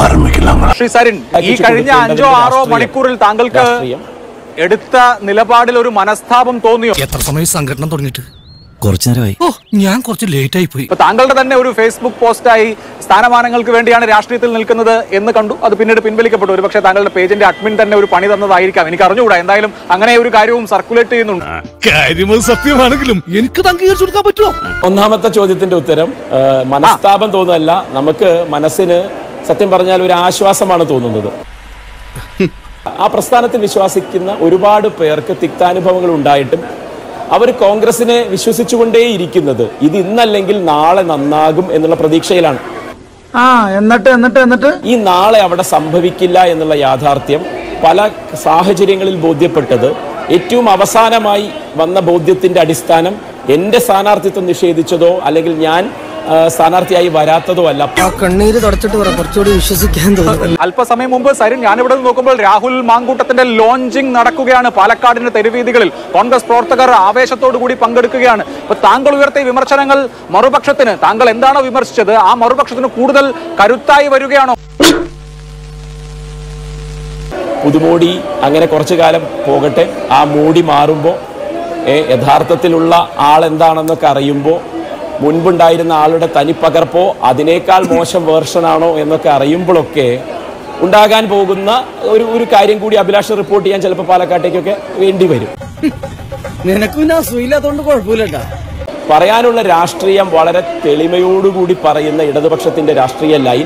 ശ്രീ സരിൻ ഈ കഴിഞ്ഞ അഞ്ചോ ആറോ മണിക്കൂറിൽ താങ്കൾക്ക് രാഷ്ട്രീയം. എടുത്ത നിലപാടിൽ ഒരു മനസ്താപം തോന്നിയോ എത്ര സമയം സംഘടന തുടങ്ങിയിട്ട് കുറച്ചു നേരമായി ഓ ഞാൻ കുറച്ച് ലേറ്റ് ആയി പോയി ഇപ്പൊ താങ്കളുടെ തന്നെ ഒരു ഫേസ്ബുക്ക് പോസ്റ്റായി സ്ഥാനമാനങ്ങൾക്ക് വേണ്ടിയാണ് രാഷ്ട്രീയത്തിൽ നിൽക്കുന്നത് എന്ന് കണ്ടു അത് പിന്നീട് പിൻവലിക്കപ്പെട്ടു ഒരുപക്ഷെ താങ്കളുടെ പേജിന്റെ അഡ്മിൻ തന്നെ ഒരു പണി തന്നതായിരിക്കാം എനിക്ക് അറിഞ്ഞുകൂടാ എന്തായാലും അങ്ങനെ ഒരു കാര്യവും സർക്കുലേറ്റ് ചെയ്യുന്നുണ്ട് കാര്യം സത്യമാണെങ്കിലും എനിക്ക് അംഗീകരിച്ചു കൊടുക്കാൻ പറ്റുമോ ഒന്നാമത്തെ ചോദ്യത്തിന്റെ ഉത്തരം ആ, മനസ്താപം തോന്നുന്നല്ല നമുക്ക് മനസ്സിന് സത്യം പറഞ്ഞാൽ ഒരു ആശ്വാസമാണ് തോന്നുന്നത് ആ പ്രസ്ഥാനത്തിൽ വിശ്വസിക്കുന്ന ഒരുപാട് പേർക്ക് തിക്താനുഭവങ്ങൾ ഉണ്ടായിട്ടും അവർ കോൺഗ്രസിനെ വിശ്വസിച്ചുകൊണ്ടേയിരിക്കുന്നത് ഇത് ഇന്നല്ലെങ്കിൽ നാളെ നന്നാകും എന്നുള്ള പ്രതീക്ഷയിലാണ് ആ എന്നിട്ട് എന്നിട്ട് എന്നിട്ട് ഈ നാളെ അവിടെ സംഭവിക്കില്ല എന്നുള്ള യാഥാർത്ഥ്യം പല സാഹചര്യങ്ങളിൽ ബോധ്യപ്പെട്ടത് ഏറ്റവും അവസാനമായി വന്ന ബോധ്യത്തിന്റെ അടിസ്ഥാനം എന്റെ സ്ഥാനാർത്ഥിത്വം നിഷേധിച്ചതോ അല്ലെങ്കിൽ ഞാൻ ആ, സ്ഥാനാർത്ഥിയായി വരാത്തതോ അല്ല ആ കണ്ണീര് തുടച്ചിട്ട് പറ കുറച്ചുകൂടി വിശ്വസിക്കാൻ തോന്നുന്നു അല്പസമയം മുമ്പ് സരിൻ ഞാനിവിടെ നിന്ന് നോക്കുമ്പോൾ രാഹുൽ മാങ്കൂട്ടത്തിന്റെ ലോഞ്ചിങ് നടക്കുകയാണ് പാലക്കാടിന്റെ തെരുവീതികളിൽ കോൺഗ്രസ് പ്രവർത്തകർ ആവേശത്തോടു കൂടി പങ്കെടുക്കുകയാണ് ഇപ്പൊ താങ്കൾ ഉയർത്തിയ വിമർശനങ്ങൾ മറുപക്ഷത്തിന് താങ്കൾ എന്താണോ വിമർശിച്ചത് ആ മറുപക്ഷത്തിന് കൂടുതൽ കരുത്തായി വരികയാണോ പുതുമോടി അങ്ങനെ കുറച്ചു കാലം പോകട്ടെ ആ മൂടി മാറുമ്പോൾ യഥാർത്ഥത്തിലുള്ള ആൾ എന്താണെന്നൊക്കെ അറിയുമ്പോൾ മുൻപുണ്ടായിരുന്ന ആളുടെ തനിപ്പകർപ്പോ അതിനേക്കാൾ മോശം വേർഷനാണോ എന്നൊക്കെ അറിയുമ്പോഴൊക്കെ ഉണ്ടാകാൻ പോകുന്ന ഒരു ഒരു കാര്യം കൂടി അഭിലാഷ് റിപ്പോർട്ട് ചെയ്യാൻ ചിലപ്പോൾ പാലക്കാട്ടേക്കൊക്കെ വേണ്ടി വരും നിനക്കും ഞാൻ സുഖമില്ലാത്തോണ്ട് കുഴപ്പമില്ലട്ടാ പറയാനുള്ള രാഷ്ട്രീയം വളരെ തെളിമയോടുകൂടി പറയുന്ന ഇടതുപക്ഷത്തിന്റെ രാഷ്ട്രീയ ലൈൻ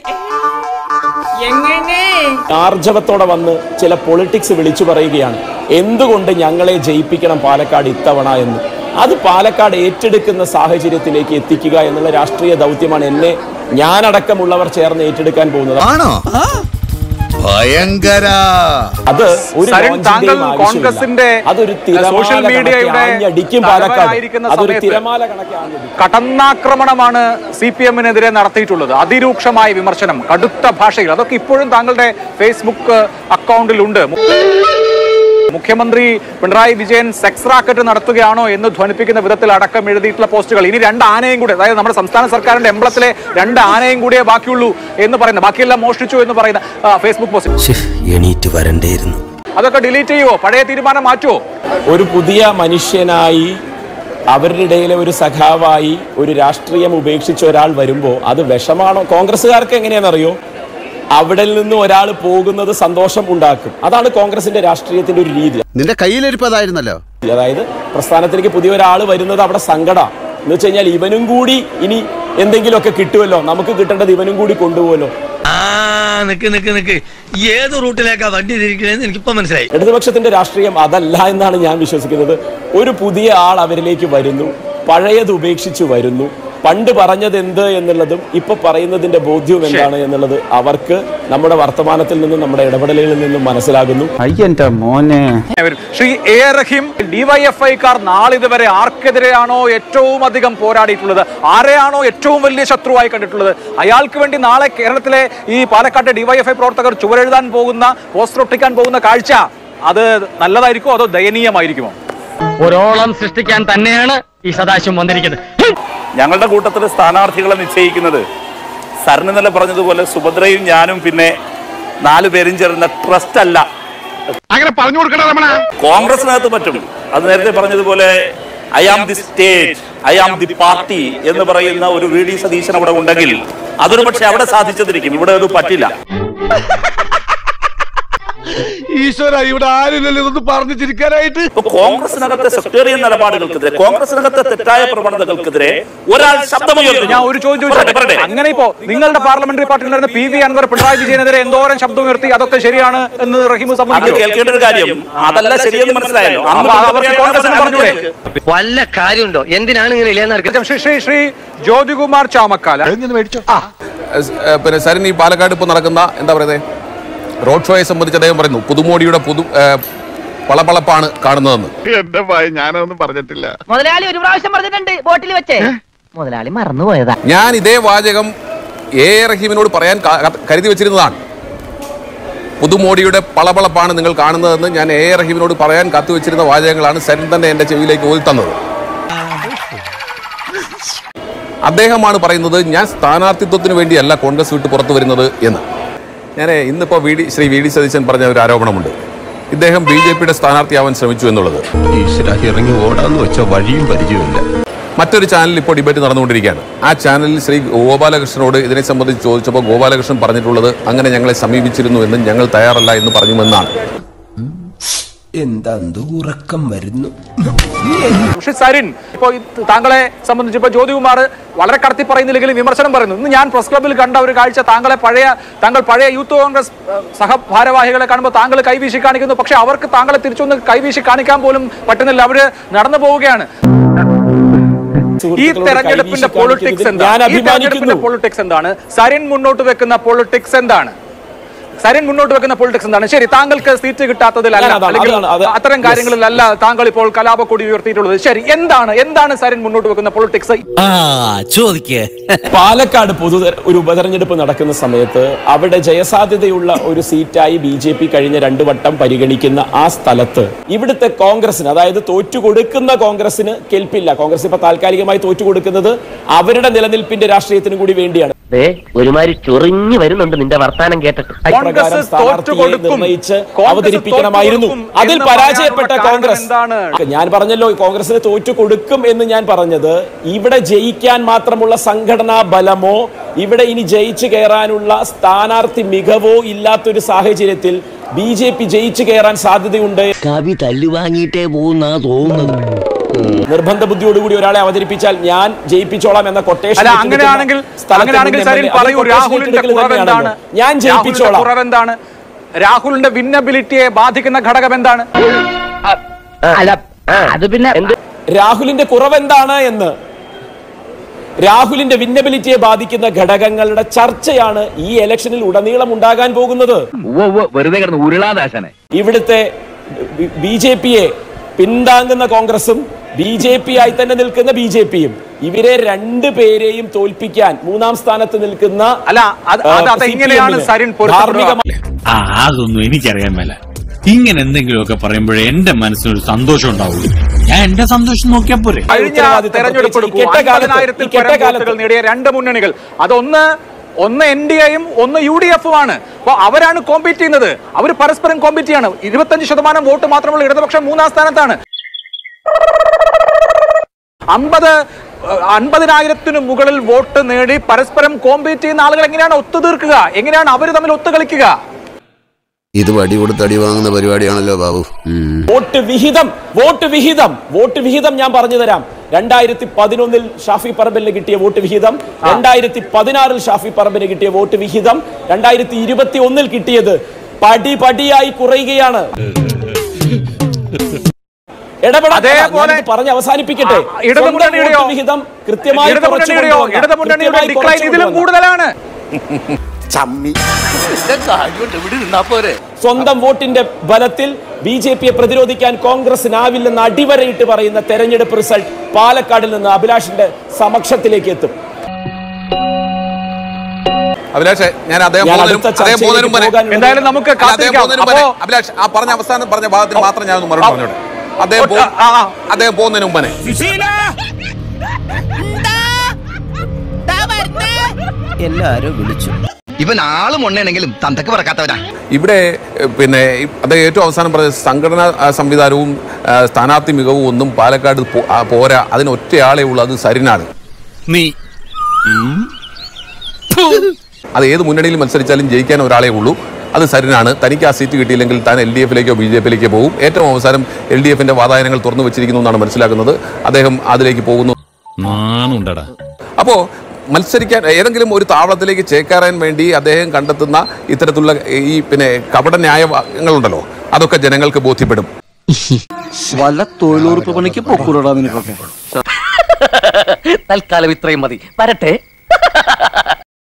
ആർജവത്തോടെ വന്ന് ചില പൊളിറ്റിക്സ് വിളിച്ചു പറയുകയാണ് എന്തുകൊണ്ട് ഞങ്ങളെ ജയിപ്പിക്കണം പാലക്കാട് ഇത്തവണ എന്ന് അത് പാലക്കാട് ഏറ്റെടുക്കുന്ന സാഹചര്യത്തിലേക്ക് എത്തിക്കുക എന്നുള്ള രാഷ്ട്രീയ ദൗത്യമാണ് എന്നെ ഞാനടക്കമുള്ളവർ ചേർന്ന് ഏറ്റെടുക്കാൻ പോകുന്നത് ആണോ ഭയങ്കര അത് ഒരു സരിൻ, ലോഞ്ചിന്റെയും താങ്കൾ ആവശ്യമില്ല. കോൺഗ്രസിന്റെ അതൊരു തിരമാല സോഷ്യൽ കണക്കെ മീഡിയയുടെ ആഞ്ഞടിക്കും പാലക്കാട് തലവനായിരിക്കുന്ന അതൊരു സമയത്ത് തിരമാല കണക്കെ ആഞ്ഞടിക്കും കടന്നാക്രമണമാണ് സി പി എമ്മിനെതിരെ നടത്തിയിട്ടുള്ളത് അതിരൂക്ഷമായ വിമർശനം കടുത്ത ഭാഷയിൽ അതൊക്കെ ഇപ്പോഴും താങ്കളുടെ ഫേസ്ബുക്ക് അക്കൗണ്ടിലുണ്ട് മു- മുഖ്യമന്ത്രി പിണറായി വിജയൻ സെക്സ് റാക്കറ്റ് നടത്തുകയാണോ എന്ന് ധ്വനിപ്പിക്കുന്ന വിധത്തിൽ അടക്കം എഴുതിയിട്ടുള്ള പോസ്റ്റുകൾ ഇനി രണ്ട് ആനയും കൂടി അതായത് നമ്മുടെ സംസ്ഥാന സർക്കാരിന്റെ എംബ്ലത്തിലെ രണ്ട് ആനയും കൂടിയേ ബാക്കിയുള്ളൂ എന്ന് പറയുന്ന ബാക്കിയെല്ലാം മോഷ്ടിച്ചു എന്ന് പറയുന്ന ആ, ഫേസ്ബുക്ക് പോസ്റ്റ് എണീറ്റ് വരണ്ടേയിരുന്നു അതൊക്കെ ഡിലീറ്റ് ചെയ്യുവോ പഴയ തീരുമാനം മാറ്റുവോ ഒരു പുതിയ മനുഷ്യനായി അവരുടെ ഇടയിലെ ഒരു സഖാവായി ഒരു രാഷ്ട്രീയം ഉപേക്ഷിച്ച ഒരാൾ വരുമ്പോൾ അത് വിഷമാണോ കോൺഗ്രസ്സുകാർക്ക് എങ്ങനെയാണെന്നറിയോ അവിടെ നിന്ന് ഒരാൾ പോകുന്നത് സന്തോഷം ഉണ്ടാക്കും അതാണ് കോൺഗ്രസിന്റെ രാഷ്ട്രീയത്തിന്റെ ഒരു രീതി നിന്റെ കയ്യിലിരിപ്പതായിരുന്നല്ലോ അതായത് പ്രസ്ഥാനത്തിലേക്ക് പുതിയ ഒരാൾ വരുന്നത് അവിടെ സങ്കട എന്ന് വെച്ച് കഴിഞ്ഞാൽ ഇവനും കൂടി ഇനി എന്തെങ്കിലുമൊക്കെ കിട്ടുമല്ലോ നമുക്ക് കിട്ടേണ്ടത് ഇവനും കൂടി കൊണ്ടുപോകല്ലോ ആ നിക്ക് നിക്ക് നിക്ക് ഏത് റൂട്ടിലേക്കാ വണ്ടി തിരിക്കണേന്ന് എനിക്കിപ്പോ മനസ്സിലായി ഇടതുപക്ഷത്തിന്റെ രാഷ്ട്രീയം അതല്ല എന്നാണ് ഞാൻ വിശ്വസിക്കുന്നത് ഒരു പുതിയ ആൾ അവരിലേക്ക് വരുന്നു പഴയത് ഉപേക്ഷിച്ചു വരുന്നു പണ്ട് പറഞ്ഞത് എന്ത് എന്നുള്ളതും ഇപ്പൊ പറയുന്നതിന്റെ ബോധ്യവും എന്താണ് എന്നുള്ളത് അവർക്ക് നമ്മുടെ വർത്തമാനത്തിൽ നിന്നും നമ്മുടെ ഇടപെടലുകളിൽ നിന്നും മനസ്സിലാകുന്നു അയ്യന്റെ മോനെ വരും. ശ്രീ എ റഹീം ഡിവൈഎഫ്ഐക്കാർ നാളിതുവരെ ആർക്കെതിരെയാണോ ഏറ്റവും അധികം പോരാടിയിട്ടുള്ളത് ആരെയാണോ ഏറ്റവും വലിയ ശത്രുവായി കണ്ടിട്ടുള്ളത് അയാൾക്ക് വേണ്ടി നാളെ കേരളത്തിലെ ഈ പാലക്കാട്ടെ ഡിവൈഎഫ്ഐ പ്രവർത്തകർ ചുവരെഴുതാൻ പോകുന്ന പോസ്റ്റർ ഒട്ടിക്കാൻ പോകുന്ന കാഴ്ച അത് നല്ലതായിരിക്കുമോ അതോ ദയനീയമായിരിക്കുമോ ഒരോളം സൃഷ്ടിക്കാൻ തന്നെയാണ് ഈ സദാശിവം വന്നിരിക്കുന്നത് ഞങ്ങളുടെ കൂട്ടത്തിൽ സ്ഥാനാർത്ഥികളെ നിശ്ചയിക്കുന്നത് സരൺ ഇന്നലെ പറഞ്ഞതുപോലെ സുഭദ്രയും ഞാനും പിന്നെ നാലു പേരും ചേർന്ന ട്രസ്റ്റ് അല്ല അങ്ങനെ പറഞ്ഞു കൊടുക്കണ രമണ കോൺഗ്രസിനകത്ത് പറ്റും അത് നേരത്തെ പറഞ്ഞതുപോലെ I am the state I am the party എന്ന് പറയുന്ന ഒരു വി ഡി സതീശൻ അവിടെ ഉണ്ടെങ്കിൽ അതൊരു പക്ഷെ അവിടെ സാധിച്ചതിരിക്കും ഇവിടെ അത് പറ്റില്ല ഈശ്വര ഇവിടെ ആരില്ലല്ലോ ഇതൊന്ന് പറഞ്ഞു ചിരിക്കാനായിട്ട് ഇപ്പൊ കോൺഗ്രസിനകത്തെ സെക്ടേറിയൻ നിലപാടുകൾക്കെതിരെ കോൺഗ്രസിനകത്തെ തെറ്റായ പ്രവണതകൾക്കെതിരെ ഒരാൾ ശബ്ദമുയർത്തി ഞാൻ ഒരു ചോദ്യം ചോദിച്ചോട്ടെ അങ്ങനെ ഇപ്പോ നിങ്ങളുടെ പാർലമെന്ററി പാർട്ടിയിലായിരുന്ന പി വി അൻവർ പിണറായി വിജയനെതിരെ എന്തോരം ശബ്ദം ഉയർത്തി അതൊക്കെ ശരിയാണ് എന്ന് റഹീം അത് സമ്മതിച്ചു കേൾക്കേണ്ട ഒരു കാര്യം അതല്ല ശരിയെന്ന് മനസ്സിലായല്ലോ അന്ന് അപ്പൊ അവർക്ക് കോൺഗ്രസിന് പറഞ്ഞൂടെ വല്ല കാര്യമുണ്ടോ എന്തിനാണ് ഇങ്ങനെ ഇല്ലാന്ന് ശ്രീ ശ്രീ ശ്രീ ജ്യോതികുമാർ ചാമക്കാല മേടിച്ചോ പിന്നെ സരൻ ഈ പാലക്കാട് ഇപ്പോൾ നടക്കുന്ന എന്താ പറയുന്നത് റോഡ് ഷോയെ സംബന്ധിച്ച് അദ്ദേഹം പറയുന്നു പുതുമോടിയുടെ പുതു ഏ, പളപളപ്പാണ് കാണുന്നതെന്ന് എന്റെ ഭയ ഞാനൊന്നും പറഞ്ഞിട്ടില്ല മുതലാളി ഒരു പ്രാവശ്യം പറഞ്ഞിട്ടുണ്ട് ബോട്ടിൽ വെച്ചേ മുതലാളി മറന്നുപോയതാ ഞാൻ ഇതേ വാചകം എ എ റഹീമിനോട് പറയാൻ ക- ക- കരുതി വെച്ചിരുന്നതാണ് പുതുമോടിയുടെ പളപളപ്പാണ് നിങ്ങൾ കാണുന്നതെന്ന് ഞാൻ എ എ റഹീമിനോട് പറയാൻ കാത്തുവെച്ചിരുന്ന വാചകങ്ങളാണ് സരൻ തന്നെ എൻ്റെ ചെവിയിലേക്ക് ഓതി തന്നത് അദ്ദേഹമാണ് പറയുന്നത് ഞാൻ സ്ഥാനാർത്ഥിത്വത്തിന് വേണ്ടിയല്ല കോൺഗ്രസ് വിട്ട് പുറത്തു വരുന്നത് എന്ന് ഞാൻ ഇന്നിപ്പോൾ V D Shri V D Satheesan പറഞ്ഞ ഒരു ആരോപണമുണ്ട് ഇദ്ദേഹം ബി ജെ പിയുടെ സ്ഥാനാർത്ഥിയാവാൻ ശ്രമിച്ചു എന്നുള്ളത് ഇറങ്ങി ഓടാന്ന് വെച്ച വഴിയും പരിചയമില്ല മറ്റൊരു ചാനലിൽ ഇപ്പോൾ ഡിബേറ്റ് നടന്നുകൊണ്ടിരിക്കുകയാണ് ആ ചാനലിൽ ശ്രീ ഗോപാലകൃഷ്ണനോട് ഇതിനെ സംബന്ധിച്ച് ചോദിച്ചപ്പോൾ ഗോപാലകൃഷ്ണൻ പറഞ്ഞിട്ടുള്ളത് അങ്ങനെ ഞങ്ങളെ സമീപിച്ചിരുന്നു എന്നും ഞങ്ങൾ തയ്യാറല്ല എന്ന് പറഞ്ഞുവെന്നാണ് എന്താ ഉറക്കം വരുന്നു പക്ഷേ സരിൻ ഇപ്പോൾ ഇത് താങ്കളെ സംബന്ധിച്ച് ഇപ്പോൾ ജ്യോതികുമാർ വളരെ കടത്തി പറയുന്നില്ലെങ്കിലും വിമർശനം പറയുന്നു ഇന്ന് ഞാൻ പ്രസ് ക്ലബ്ബിൽ കണ്ട ഒരു കാഴ്ച താങ്കളെ പഴയ താങ്കൾ പഴയ യൂത്ത് കോൺഗ്രസ് ഏഹ്, സഹഭാരവാഹികളെ കാണുമ്പോൾ താങ്കൾ കൈവീശി കാണിക്കുന്നു പക്ഷെ അവർക്ക് താങ്കളെ തിരിച്ചൊന്ന് കൈവീശി കാണിക്കാൻ പോലും പറ്റുന്നില്ല അവര് നടന്നു പോവുകയാണ് ഈ സുഹൃത്തുക്കളോട് തെരഞ്ഞെടുപ്പിന്റെ കൈവീശി പൊളിറ്റിക്സ് കാണിക്കുന്നതിൽ എന്താണ് ഞാൻ ഈ തെരഞ്ഞെടുപ്പിന്റെ അഭിമാനിക്കുന്നു പൊളിറ്റിക്സ് എന്താണ് സരിൻ മുന്നോട്ട് വെക്കുന്ന പൊളിറ്റിക്സ് എന്താണ് സരിൻ മുന്നോട്ട് വെക്കുന്ന പൊളിറ്റിക്സ് എന്താണ് ശരി താങ്കൾക്ക് സീറ്റ് കിട്ടാത്തതിലല്ല ഞാൻ അതാണ്, അല്ലെങ്കിൽ അതാണ്, അത് അത്തരം yes. കാര്യങ്ങളിലല്ല താങ്കൾ ഇപ്പോൾ കലാപക്കൊടി ഉയർത്തിയിട്ടുള്ളത് ശരി എന്താണ് എന്താണ് സരിൻ മുന്നോട്ട് വെക്കുന്ന പൊളിറ്റിക്സ് ആ ചോദിക്കേ പാലക്കാട് പൊതു ഒരു ഉപതെരഞ്ഞെടുപ്പ് നടക്കുന്ന സമയത്ത് അവിടെ ജയസാധ്യതയുള്ള ഒരു സീറ്റായി ബി ജെ പി കഴിഞ്ഞ രണ്ടു വട്ടം പരിഗണിക്കുന്ന ആ സ്ഥലത്ത് ഇവിടുത്തെ കോൺഗ്രസിന് അതായത് തോറ്റുകൊടുക്കുന്ന കോൺഗ്രസിന് കെൽപ്പില്ല കോൺഗ്രസ് ഇപ്പൊ താൽക്കാലികമായി തോറ്റുകൊടുക്കുന്നത് അവരുടെ നിലനിൽപ്പിന്റെ രാഷ്ട്രീയത്തിനും കൂടി വേണ്ടിയാണ് ഒരുമാതിരി ചൊറിഞ്ഞു വരുന്നുണ്ട് നിന്റെ വർത്താനം കേട്ടിട്ട് ഇപ്രകാരം സ്ഥാനാർത്ഥിയെ നിർണയിച്ച് അവതരിപ്പിക്കണമായിരുന്നു അതിൽ പരാജയപ്പെട്ട കോൺഗ്രസ് എന്താണ് ഞാൻ പറഞ്ഞല്ലോ കോൺഗ്രസിന് തോറ്റു കൊടുക്കും എന്ന് ഞാൻ പറഞ്ഞത് ഇവിടെ ജയിക്കാൻ മാത്രമുള്ള സംഘടനാ ബലമോ ഇവിടെ ഇനി ജയിച്ചു കയറാനുള്ള സ്ഥാനാർത്ഥി മികവോ ഇല്ലാത്തൊരു സാഹചര്യത്തിൽ ബി ജെ പി ജയിച്ചു കയറാൻ സാധ്യതയുണ്ട് കവി തല്ലുവാങ്ങിയിട്ടേ പോകുന്നാ തോന്നുന്നത് നിർബന്ധ ബുദ്ധിയോടുകൂടി ഒരാളെ അവതരിപ്പിച്ചാൽ ഞാൻ ജയിപ്പിച്ചോളാം എന്ന കൊട്ടേഷൻ അല്ല അങ്ങനെയാണെങ്കിൽ അങ്ങനെയാണെങ്കിൽ സരിൻ പറയൂ രാഹുലിന്റെ കുറവ് എന്താണ് ഞാൻ രാഹുലിന്റെ ജയിപ്പിച്ചോളാം കുറവ് എന്താണ് രാഹുലിന്റെ വിന്നബിലിറ്റിയെ ബാധിക്കുന്ന ഘടകം എന്താണ് അല്ല അത് പിന്നെ എന്ത് രാഹുലിന്റെ കുറവെന്താണ് എന്ന് രാഹുലിന്റെ വിന്നബിലിറ്റിയെ ബാധിക്കുന്ന ഘടകങ്ങളുടെ ചർച്ചയാണ് ഈ ഇലക്ഷനിൽ ഉടനീളം ഉണ്ടാകാൻ പോകുന്നത് വെറുതെ കിടന്ന് ഉരുളാദാശനെ ഇവിടുത്തെ ബി ജെ പിയെ പിന്താങ്ങുന്ന കോൺഗ്രസും ബി ജെ പി ആയി തന്നെ നിൽക്കുന്ന ബി ജെ പിയും ഇവരെ രണ്ടു പേരെയും തോൽപ്പിക്കാൻ മൂന്നാം സ്ഥാനത്ത് നിൽക്കുന്ന അല്ല അത് അത് ആ, അതെങ്ങനെയാണ് CPM ന് സരിൻ പൊരുത്തപ്പെടുക? ധാർമ്മികമായി ആ അതൊന്നും എനിക്കറിയാൻ മേല ഇങ്ങനെ എന്തെങ്കിലുമൊക്കെ പറയുമ്പോഴേ എന്റെ മനസ്സിനൊരു സന്തോഷം ഉണ്ടാവുള്ളൂ ഞാൻ എന്റെ സന്തോഷം നോക്കിയാ പോരെ കഴിഞ്ഞ ഉത്തരവാദിത്തം തെരഞ്ഞെടുപ്പ് പ്രത്യേകിച്ച് ഈ കെട്ട കാലത്ത്, അൻപതിനായിരത്തിൽ ഈ കെട്ട പരം കാലത്ത് വോട്ടുകൾ നേടിയ രണ്ട് മുന്നണികൾ അതൊന്ന് ഒന്ന് എൻ ഡി എയും ഒന്ന് യു ഡി എഫും ആണ് അപ്പൊ അവരാണ് കോമ്പീറ്റ് ചെയ്യുന്നത് അവർ പരസ്പരം കോമ്പീറ്റ് ചെയ്യാണ് ഇരുപത്തഞ്ച് ശതമാനം വോട്ട് മാത്രമുള്ള ഇടതുപക്ഷം മൂന്നാം സ്ഥാനത്താണ് അമ്പത് അൻപതിനായിരത്തിന് മുകളിൽ വോട്ട് നേടി പരസ്പരം കോമ്പീറ്റ് ചെയ്യുന്ന ആളുകൾ എങ്ങനെയാണ് ഒത്തുതീർക്കുക എങ്ങനെയാണ് അവർ തമ്മിൽ ഒത്തുകളിക്കുക ഇത് വടി കൊടുത്ത് അടി വാങ്ങുന്ന പരിപാടിയാണല്ലോ ബാബു വോട്ട് വിഹിതം വോട്ട് വിഹിതം വോട്ട് വിഹിതം ഞാൻ പറഞ്ഞു തരാം രണ്ടായിരത്തി പതിനൊന്നിൽ ഷാഫി പറമ്പിലിന് കിട്ടിയ വോട്ട് വിഹിതം രണ്ടായിരത്തി പതിനാറിൽ ഷാഫി പറമ്പിന് കിട്ടിയ വോട്ട് വിഹിതം രണ്ടായിരത്തി ഇരുപത്തി ഒന്നിൽ കിട്ടിയത് പടി പടിയായി കുറയുകയാണ് ഇടപെടാൻ അതേപോലെ- ഞാനിത് പറഞ്ഞ് അവസാനിപ്പിക്കട്ടെ ആ, ഇടതു സ്വന്തം മുന്നണിയുടെയോ? വോട്ട് വിഹിതം കൃത്യമായി കുറച്ചു ഇടതുമുന്നണിയുടെയോ കൊണ്ടുവന്ന- ഇടതുമുന്നണിയുടെ കൃത്യമായി ഡിക്ലൈൻ കുറച്ചു ഇതിലും കൊണ്ടുവന്ന- കൂടുതലാണ് സ്വന്തം വോട്ടിന്റെ ബലത്തിൽ ബി ജെ പിയെ പ്രതിരോധിക്കാൻ കോൺഗ്രസിനാവില്ലെന്ന് അടിവരയിട്ട് പറയുന്ന തെരഞ്ഞെടുപ്പ് റിസൾട്ട് പാലക്കാടിൽ നിന്ന് അഭിലാഷിന്റെ സമക്ഷത്തിലേക്ക് എത്തും അഭിലാഷ് ഞാൻ അദ്ദേഹം ഞാൻ പോകുന്നതിനും- അടുത്ത അദ്ദേഹം പോകുന്നതിനും മുമ്പേ- ചർച്ചയിലേക്ക് എന്തായാലും നമുക്ക് അല്ല, അദ്ദേഹം കാത്തിരിക്കാം പോകുന്നതിനും മുമ്പേ- അപ്പോ അഭിലാഷ് ആ പറഞ്ഞ അവസാനം പറഞ്ഞ ഭാഗത്തിന് മാത്രം ഞാൻ ഒന്ന് മറുപടി പറഞ്ഞോട്ടെ അദ്ദേഹം പോ- ആ, ആ. അദ്ദേഹം പോകുന്നതിന് മുമ്പേ എല്ലാരും വിളിച്ചു ഇവൻ ആള് മൊണ്ണയാണെങ്കിലും തന്തക്ക് പറക്കാത്തവനാ ഇവിടെ എഹ്, പിന്നെ ഈ- അദ്ദേഹം ഏറ്റവും അവസാനം പറഞ്ഞ സംഘടനാ ആ, സംവിധാനവും ആ, സ്ഥാനാർത്ഥി മികവും ഒന്നും പാലക്കാട് പോ- ആ, പോരാ അതിന് ഒറ്റയാളേ ഉള്ളൂ അത് സരിനാണ് നീ അത് ഏത് മുന്നണിയിൽ മത്സരിച്ചാലും ജയിക്കാൻ ഒരാളേ ഉള്ളൂ അത് സരിനാണ് തനിക്ക് ആ സീറ്റ് കിട്ടിയില്ലെങ്കിൽ താൻ എൽ ഡി എഫിലേക്കോ ബി ജെ പിയിലേക്കോ പോകും ഏറ്റവും അവസാനം എൽ ഡി എഫിന്റെ വാതായനങ്ങൾ തുറന്നു വെച്ചിരിക്കുന്നു എന്നാണ് മനസ്സിലാക്കുന്നത് അദ്ദേഹം അതിലേക്ക് പോകുന്നു നാണുണ്ടടാ അപ്പോൾ മത്സരിക്കാൻ ഏതെങ്കിലും ഒരു താവളത്തിലേക്ക് ചേക്കേറാൻ വേണ്ടി അദ്ദേഹം കണ്ടെത്തുന്ന ഇത്തരത്തിലുള്ള ഈ പിന്നെ കപട ന്യായങ്ങളുണ്ടല്ലോ അതൊക്കെ ജനങ്ങൾക്ക് ബോധ്യപ്പെടും വല്ല തൊഴിലുറപ്പ് പണിക്ക് പൊക്കൂടാ നിനക്കൊക്കെ തൽക്കാലം ഇത്രയും മതി വരട്ടെ